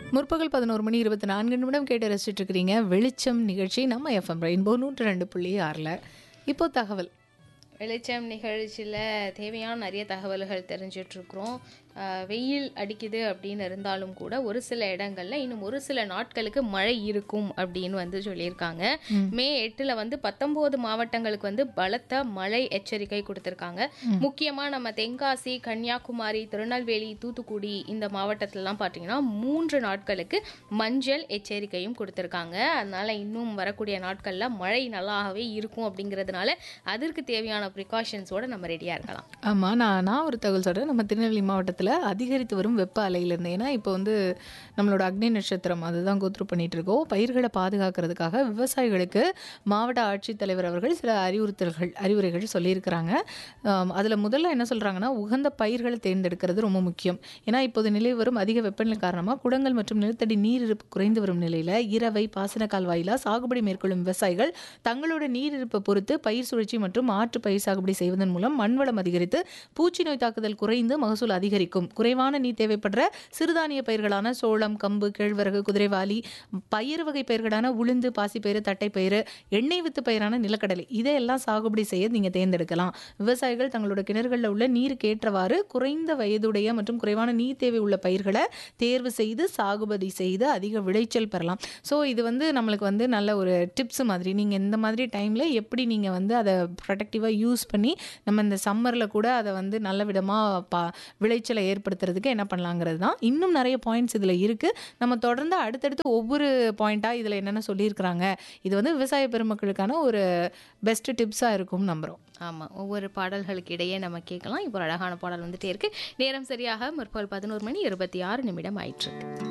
முற்பகல் பதினோரு மணி இருபத்தி நான்கு நிமிடம் கேட்டு ரசிச்சுட்டு இருக்கிறீங்க வெளிச்சம் நிகழ்ச்சி நம்ம எஃப்எம் ரெயின்போ நூற்று ரெண்டு புள்ளி ஆறில் இப்போ தகவல் வெளிச்சம் நிகழ்ச்சியில் தேவையான நிறைய தகவல்கள் தெரிஞ்சிட்ருக்குறோம் வெயில் அடிக்குது அப்படின்னு இருந்தாலும் கூட ஒரு சில இடங்கள்ல இன்னும் ஒரு சில நாட்களுக்கு மழை இருக்கும் அப்படின்னு வந்து சொல்லியிருக்காங்க மே எட்டில் வந்து பத்தொம்போது மாவட்டங்களுக்கு வந்து பலத்த மழை எச்சரிக்கை கொடுத்துருக்காங்க முக்கியமாக நம்ம தென்காசி கன்னியாகுமரி திருநெல்வேலி தூத்துக்குடி இந்த மாவட்டத்திலலாம் பார்த்தீங்கன்னா மூன்று நாட்களுக்கு மஞ்சள் எச்சரிக்கையும் கொடுத்துருக்காங்க அதனால இன்னும் வரக்கூடிய நாட்களில் மழை நல்லாவே இருக்கும் அப்படிங்கிறதுனால அதற்கு தேவையான ப்ரிகாஷன்ஸோட நம்ம ரெடியாக இருக்கலாம் ஆமாம் நான் நான் ஒரு தகவல் சொல்கிறேன் நம்ம திருநெல்வேலி மாவட்டத்தில் அதிகரித்து வரும் வெப்ப அலையிலேருந்து ஏன்னா இப்போ வந்து நம்மளோட அக்னி நட்சத்திரம் அதுதான் கோத்ரூ பண்ணிட்டு இருக்கோம் பயிர்களை பாதுகாக்கிறதுக்காக விவசாயிகளுக்கு மாவட்ட ஆட்சித்தலைவர் அவர்கள் சில அறிவுறுத்தல்கள் அறிவுரைகள் சொல்லியிருக்கிறாங்க அதில் முதல்ல என்ன சொல்கிறாங்கன்னா உகந்த பயிர்களை தேர்ந்தெடுக்கிறது ரொம்ப முக்கியம் ஏன்னா இப்போது நிலை வரும் அதிக வெப்பநிலை காரணமாக குடங்கள் மற்றும் நிலத்தடி நீர் இருப்பு குறைந்து வரும் நிலையில் இரவை பாசன கால்வாயிலா சாகுபடி மேற்கொள்ளும் விவசாயிகள் தங்களோட நீர் இருப்பை பொறுத்து பயிர் சுழற்சி மற்றும் மாற்று பயிர் சாகுபடி செய்வதன் மூலம் மண்வளம் அதிகரித்து பூச்சி நோய் தாக்குதல் குறைந்து மகசூல் அதிகரிக்கும் குறைவான நீர் தேவைப்படுற சிறுதானிய பயிர்களான சோளம் கம்பு கேழ்வரகு குதிரைவாலி பயிர் வகை பயிர்களான உளுந்து பாசிப்பயிறு தட்டைப்பயிறு எண்ணெய் வித்து பயிரான நிலக்கடலை இதையெல்லாம் சாகுபடி செய்ய நீங்கள் தேர்ந்தெடுக்கலாம் விவசாயிகள் தங்களோட கிணறுகளில் உள்ள நீருக்கு ஏற்றவாறு குறைந்த வயதுடைய மற்றும் குறைவான நீர் தேவை உள்ள பயிர்களை தேர்வு செய்து சாகுபடி செய்து அதிக விளைச்சல் பெறலாம் ஸோ இது வந்து நம்மளுக்கு வந்து நல்ல ஒரு டிப்ஸ் மாதிரி நீங்கள் இந்த மாதிரி டைமில் எப்படி நீங்கள் வந்து அதை ப்ரொடக்டிவாக யூஸ் பண்ணி நம்ம இந்த சம்மரில் கூட அதை வந்து நல்ல விதமாக பா விளைச்சலை ஏற்படுத்துறதுக்கு என்ன பண்ணலாங்கிறது தான் இன்னும் நிறைய பாயிண்ட்ஸ் இதில் இருக்குது நம்ம தொடர்ந்து அடுத்தடுத்து ஒவ்வொரு பாயிண்ட்டாக இதில் என்னென்ன சொல்லியிருக்கிறாங்க இது வந்து விவசாய பெருமக்களுக்கான ஒரு பெஸ்ட் டிப்ஸாக இருக்கும்னு நம்புகிறோம் ஆமாம் ஒவ்வொரு பாடல்களுக்கு இடையே நம்ம கேட்கலாம் இப்போ ஒரு அழகான பாடல் வந்துட்டே இருக்கு நேரம் சரியாக முற்பகல் பதினோரு மணி இருபத்தி ஆறு நிமிடம் ஆயிற்று